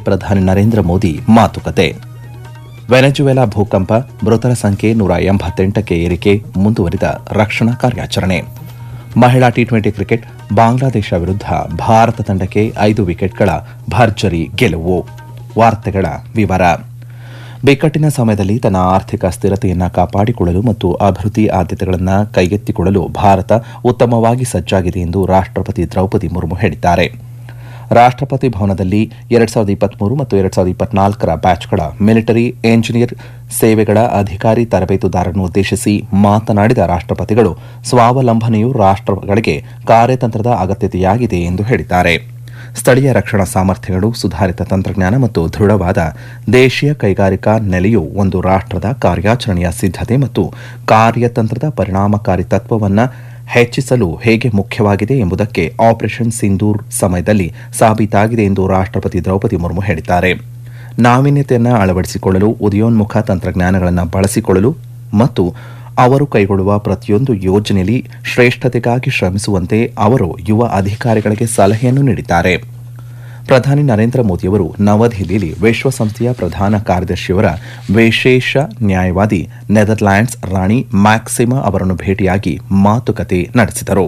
ಪ್ರಧಾನಿ ನರೇಂದ್ರ ಮೋದಿ ಮಾತುಕತೆ ವೆನೆಜುವೆಲಾ ಭೂಕಂಪ ಮೃತರ ಸಂಖ್ಯೆ ನೂರ ಎಂಬತ್ತೆಂಟಕ್ಕೆ ಏರಿಕೆ ಮುಂದುವರಿದ ರಕ್ಷಣಾ ಕಾರ್ಯಾಚರಣೆ ಮಹಿಳಾ ಟಿ ಟ್ವೆಂಟಿ ಕ್ರಿಕೆಟ್ ಬಾಂಗ್ಲಾದೇಶ ವಿರುದ್ಧ ಭಾರತ ತಂಡಕ್ಕೆ ಐದು ವಿಕೆಟ್ಗಳ ಭರ್ಜರಿ ಗೆಲುವು ವಾರ್ತೆಗಳ ವಿವರ ಬಿಕ್ಕಟ್ಟಿನ ಸಮಯದಲ್ಲಿ ತನ್ನ ಆರ್ಥಿಕ ಸ್ಥಿರತೆಯನ್ನು ಕಾಪಾಡಿಕೊಳ್ಳಲು ಮತ್ತು ಅಭಿವೃದ್ಧಿ ಆದ್ಯತೆಗಳನ್ನು ಕೈಗೆತ್ತಿಕೊಳ್ಳಲು ಭಾರತ ಉತ್ತಮವಾಗಿ ಸಜ್ಜಾಗಿದೆ ಎಂದು ರಾಷ್ಟಪತಿ ದ್ರೌಪದಿ ಮುರ್ಮು ಹೇಳಿದ್ದಾರೆ ರಾಷ್ಟಪತಿ ಭವನದಲ್ಲಿ ಎರಡ್ ಸಾವಿರದ ಇಪ್ಪತ್ಮೂರು ಮತ್ತು ಎರಡ್ ಸಾವಿರದ ಇಪ್ಪತ್ನಾಲ್ಕರ ಬ್ಯಾಚ್ಗಳ ಮಿಲಿಟರಿ ಎಂಜಿನಿಯರ್ ಸೇವೆಗಳ ಅಧಿಕಾರಿ ತರಬೇತುದಾರರನ್ನು ಉದ್ದೇಶಿಸಿ ಮಾತನಾಡಿದ ರಾಷ್ಟಪತಿಗಳು ಸ್ವಾವಲಂಬನೆಯು ರಾಷ್ಟಗಳಿಗೆ ಕಾರ್ಯತಂತ್ರದ ಅಗತ್ಯತೆಯಾಗಿದೆ ಎಂದು ಹೇಳಿದ್ದಾರೆ ಸ್ಥಳೀಯ ರಕ್ಷಣಾ ಸಾಮರ್ಥ್ಯಗಳು ಸುಧಾರಿತ ತಂತ್ರಜ್ಞಾನ ಮತ್ತು ದೃಢವಾದ ದೇಶೀಯ ಕೈಗಾರಿಕಾ ನೆಲೆಯು ಒಂದು ರಾಷ್ಟದ ಕಾರ್ಯಾಚರಣೆಯ ಸಿದ್ಧತೆ ಮತ್ತು ಕಾರ್ಯತಂತ್ರದ ಪರಿಣಾಮಕಾರಿ ತತ್ವವನ್ನು ಹೆಚ್ಚಿಸಲು ಹೇಗೆ ಮುಖ್ಯವಾಗಿದೆ ಎಂಬುದಕ್ಕೆ ಆಪರೇಷನ್ ಸಿಂಧೂರ್ ಸಮಯದಲ್ಲಿ ಸಾಬೀತಾಗಿದೆ ಎಂದು ರಾಷ್ಟಪತಿ ದ್ರೌಪದಿ ಮುರ್ಮು ಹೇಳಿದ್ದಾರೆ ನಾವೀನ್ಯತೆಯನ್ನು ಅಳವಡಿಸಿಕೊಳ್ಳಲು ಉದಯೋನ್ಮುಖ ತಂತ್ರಜ್ಞಾನಗಳನ್ನು ಬಳಸಿಕೊಳ್ಳಲು ಮತ್ತು ಅವರು ಕೈಗೊಳ್ಳುವ ಪ್ರತಿಯೊಂದು ಯೋಜನೆಯಲ್ಲಿ ಶ್ರೇಷ್ಠತೆಗಾಗಿ ಶ್ರಮಿಸುವಂತೆ ಅವರು ಯುವ ಅಧಿಕಾರಿಗಳಿಗೆ ಸಲಹೆಯನ್ನು ನೀಡಿದ್ದಾರೆ ಪ್ರಧಾನಿ ನರೇಂದ್ರ ಮೋದಿಯವರು ನವದೆಹಲಿಯಲ್ಲಿ ವಿಶ್ವಸಂಸ್ಥೆಯ ಪ್ರಧಾನ ಕಾರ್ಯದರ್ಶಿಯವರ ವಿಶೇಷ ನ್ಯಾಯವಾದಿ ನೆದರ್ಲ್ಯಾಂಡ್ಸ್ ರಾಣಿ ಮ್ಯಾಕ್ಸಿಮಾ ಅವರನ್ನು ಭೇಟಿಯಾಗಿ ಮಾತುಕತೆ ನಡೆಸಿದರು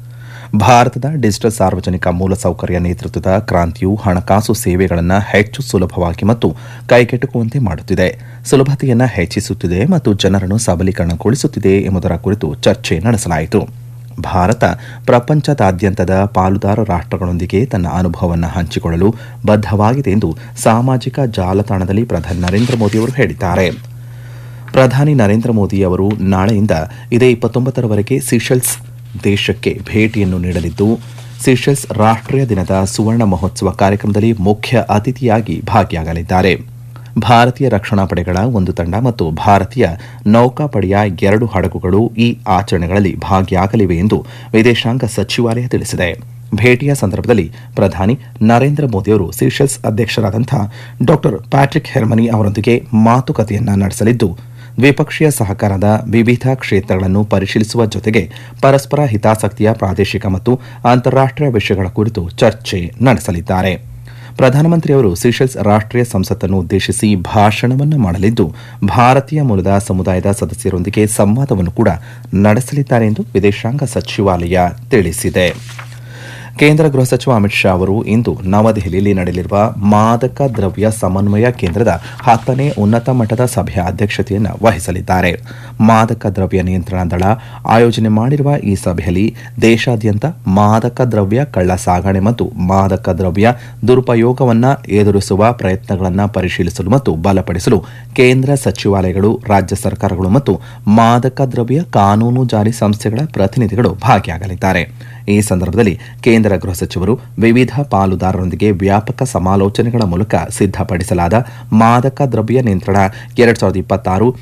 ಭಾರತದ ಡಿಜಿಟಲ್ ಸಾರ್ವಜನಿಕ ಮೂಲಸೌಕರ್ಯ ನೇತೃತ್ವದ ಕ್ರಾಂತಿಯು ಹಣಕಾಸು ಸೇವೆಗಳನ್ನು ಹೆಚ್ಚು ಸುಲಭವಾಗಿ ಮತ್ತು ಕೈಗೆಟುಕುವಂತೆ ಮಾಡುತ್ತಿದೆ ಸುಲಭತೆಯನ್ನು ಹೆಚ್ಚಿಸುತ್ತಿದೆ ಮತ್ತು ಜನರನ್ನು ಸಬಲೀಕರಣಗೊಳಿಸುತ್ತಿದೆ ಎಂಬುದರ ಕುರಿತು ಚರ್ಚೆ ನಡೆಸಲಾಯಿತು ಭಾರತ ಪ್ರಪಂಚದಾದ್ಯಂತದ ಪಾಲುದಾರ ರಾಷ್ಟಗಳೊಂದಿಗೆ ತನ್ನ ಅನುಭವವನ್ನು ಹಂಚಿಕೊಳ್ಳಲು ಬದ್ಧವಾಗಿದೆ ಎಂದು ಸಾಮಾಜಿಕ ಜಾಲತಾಣದಲ್ಲಿ ಪ್ರಧಾನಿ ನರೇಂದ್ರ ಮೋದಿಯವರು ಹೇಳಿದ್ದಾರೆ ಪ್ರಧಾನಿ ನರೇಂದ್ರ ಮೋದಿ ಅವರು ನಾಳೆಯಿಂದ ಇದೇ ಇಪ್ಪತ್ತೊಂಬತ್ತರವರೆಗೆ ಸಿಷೆಲ್ಸ್ ದೇಶಕ್ಕೆ ಭೇಟಿಯನ್ನು ನೀಡಲಿದ್ದು ಸಿಷೆಲ್ಸ್ ರಾಷ್ಟೀಯ ದಿನದ ಸುವರ್ಣ ಮಹೋತ್ಸವ ಕಾರ್ಯಕ್ರಮದಲ್ಲಿ ಮುಖ್ಯ ಅತಿಥಿಯಾಗಿ ಭಾಗಿಯಾಗಲಿದ್ದಾರೆ ಭಾರತೀಯ ರಕ್ಷಣಾ ಪಡೆಗಳ ಒಂದು ತಂಡ ಮತ್ತು ಭಾರತೀಯ ನೌಕಾಪಡೆಯ ಎರಡು ಹಡಗುಗಳು ಈ ಆಚರಣೆಗಳಲ್ಲಿ ಭಾಗಿಯಾಗಲಿವೆ ಎಂದು ವಿದೇಶಾಂಗ ಸಚಿವಾಲಯ ತಿಳಿಸಿದೆ ಭೇಟಿಯ ಸಂದರ್ಭದಲ್ಲಿ ಪ್ರಧಾನಿ ನರೇಂದ್ರ ಮೋದಿಯವರು ಸಿಷೆಲ್ಸ್ ಅಧ್ಯಕ್ಷರಾದಂತಹ ಡಾ ಪ್ಯಾಟ್ರಿಕ್ ಹೆರ್ಮನಿ ಅವರೊಂದಿಗೆ ಮಾತುಕತೆಯನ್ನ ನಡೆಸಲಿದ್ದು ದ್ವಿಪಕ್ಷೀಯ ಸಹಕಾರದ ವಿವಿಧ ಕ್ಷೇತ್ರಗಳನ್ನು ಪರಿಶೀಲಿಸುವ ಜೊತೆಗೆ ಪರಸ್ಪರ ಹಿತಾಸಕ್ತಿಯ ಪ್ರಾದೇಶಿಕ ಮತ್ತು ಅಂತಾರಾಷ್ಟೀಯ ವಿಷಯಗಳ ಕುರಿತು ಚರ್ಚೆ ನಡೆಸಲಿದ್ದಾರೆ ಪ್ರಧಾನಮಂತ್ರಿಯವರು ಸಿಷೆಲ್ಸ್ ರಾಷ್ಟೀಯ ಸಂಸತ್ತನ್ನು ಉದ್ದೇಶಿಸಿ ಭಾಷಣವನ್ನು ಮಾಡಲಿದ್ದು ಭಾರತೀಯ ಮೂಲದ ಸಮುದಾಯದ ಸದಸ್ಯರೊಂದಿಗೆ ಸಂವಾದವನ್ನು ಕೂಡ ನಡೆಸಲಿದ್ದಾರೆ ಎಂದು ವಿದೇಶಾಂಗ ಸಚಿವಾಲಯ ತಿಳಿಸಿದೆ ಕೇಂದ್ರ ಗೃಹ ಸಚಿವ ಅಮಿತ್ ಶಾ ಅವರು ಇಂದು ನವದೆಹಲಿಯಲ್ಲಿ ನಡೆಯಲಿರುವ ಮಾದಕ ದ್ರವ್ಯ ಸಮನ್ವಯ ಕೇಂದ್ರದ ಹತ್ತನೇ ಉನ್ನತ ಮಟ್ಟದ ಸಭೆಯ ಅಧ್ಯಕ್ಷತೆಯನ್ನು ವಹಿಸಲಿದ್ದಾರೆ ಮಾದಕ ದ್ರವ್ಯ ನಿಯಂತ್ರಣ ದಳ ಆಯೋಜನೆ ಮಾಡಿರುವ ಈ ಸಭೆಯಲ್ಲಿ ದೇಶಾದ್ಯಂತ ಮಾದಕ ದ್ರವ್ಯ ಕಳ್ಳ ಸಾಗಣೆ ಮತ್ತು ಮಾದಕ ದ್ರವ್ಯ ದುರುಪಯೋಗವನ್ನು ಎದುರಿಸುವ ಪ್ರಯತ್ನಗಳನ್ನು ಪರಿಶೀಲಿಸಲು ಮತ್ತು ಬಲಪಡಿಸಲು ಕೇಂದ್ರ ಸಚಿವಾಲಯಗಳು ರಾಜ್ಯ ಸರ್ಕಾರಗಳು ಮತ್ತು ಮಾದಕ ದ್ರವ್ಯ ಕಾನೂನು ಜಾರಿ ಸಂಸ್ಥೆಗಳ ಪ್ರತಿನಿಧಿಗಳು ಭಾಗಿಯಾಗಲಿದ್ದಾರೆ ಈ ಸಂದರ್ಭದಲ್ಲಿ ಕೇಂದ್ರ ಗೃಹ ಸಚಿವರು ವಿವಿಧ ಪಾಲುದಾರರೊಂದಿಗೆ ವ್ಯಾಪಕ ಸಮಾಲೋಚನೆಗಳ ಮೂಲಕ ಸಿದ್ಧಪಡಿಸಲಾದ ಮಾದಕ ದ್ರವ್ಯ ನಿಯಂತ್ರಣ ಎರಡ್ ಸಾವಿರದ ಇಪ್ಪತ್ತಾರು